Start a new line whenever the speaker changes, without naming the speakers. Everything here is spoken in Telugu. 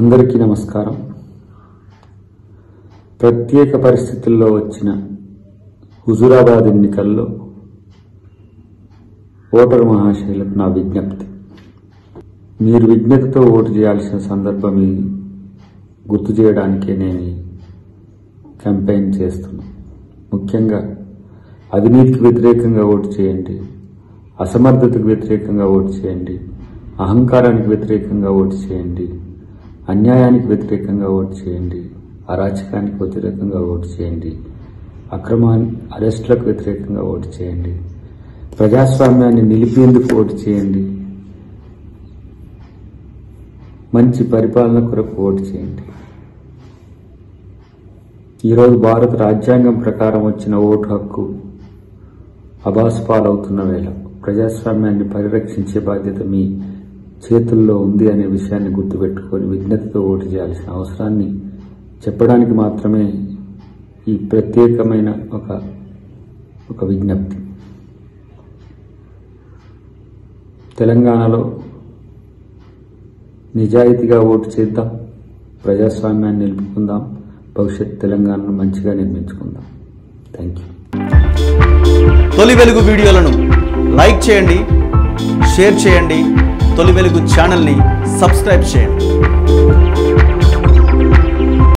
అందరికీ నమస్కారం ప్రత్యేక పరిస్థితుల్లో వచ్చిన హుజురాబాద్ ఎన్నికల్లో ఓటరు మహాశైలకు నా విజ్ఞప్తి మీరు విజ్ఞతతో ఓటు చేయాల్సిన సందర్భం ఇది గుర్తు చేయడానికే నేను ఈ క్యాంపెయిన్ చేస్తున్నా ముఖ్యంగా అవినీతికి వ్యతిరేకంగా ఓటు చేయండి అసమర్థతకు వ్యతిరేకంగా ఓటు చేయండి అహంకారానికి వ్యతిరేకంగా ఓటు చేయండి అన్యాయానికి వ్యతిరేకంగా ఓటు చేయండి అరాచకానికి వ్యతిరేకంగా ఓటు చేయండి అక్రమాన్ని అరెస్టులకు వ్యతిరేకంగా ఓటు చేయండి ప్రజాస్వామ్యాన్ని నిలిపేందుకు ఓటు చేయండి మంచి పరిపాలన కొరకు ఓటు చేయండి ఈరోజు భారత రాజ్యాంగం ప్రకారం వచ్చిన ఓటు హక్కు అబాస్పాలవుతున్న వేళ ప్రజాస్వామ్యాన్ని పరిరక్షించే బాధ్యత మీ చేతుల్లో ఉంది అనే విషయాన్ని గుర్తుపెట్టుకొని విజ్ఞతతో ఓటు చేయాల్సిన అవసరాన్ని చెప్పడానికి మాత్రమే ఈ ప్రత్యేకమైన ఒక ఒక విజ్ఞప్తి తెలంగాణలో నిజాయితీగా ఓటు చేద్దాం ప్రజాస్వామ్యాన్ని నిలుపుకుందాం భవిష్యత్ తెలంగాణను మంచిగా నిర్మించుకుందాం థ్యాంక్ యూ
తొలి వెలుగు వీడియోలను లైక్ చేయండి షేర్ చేయండి తొలి వెలుగు ఛానల్ని సబ్స్క్రైబ్ చేయండి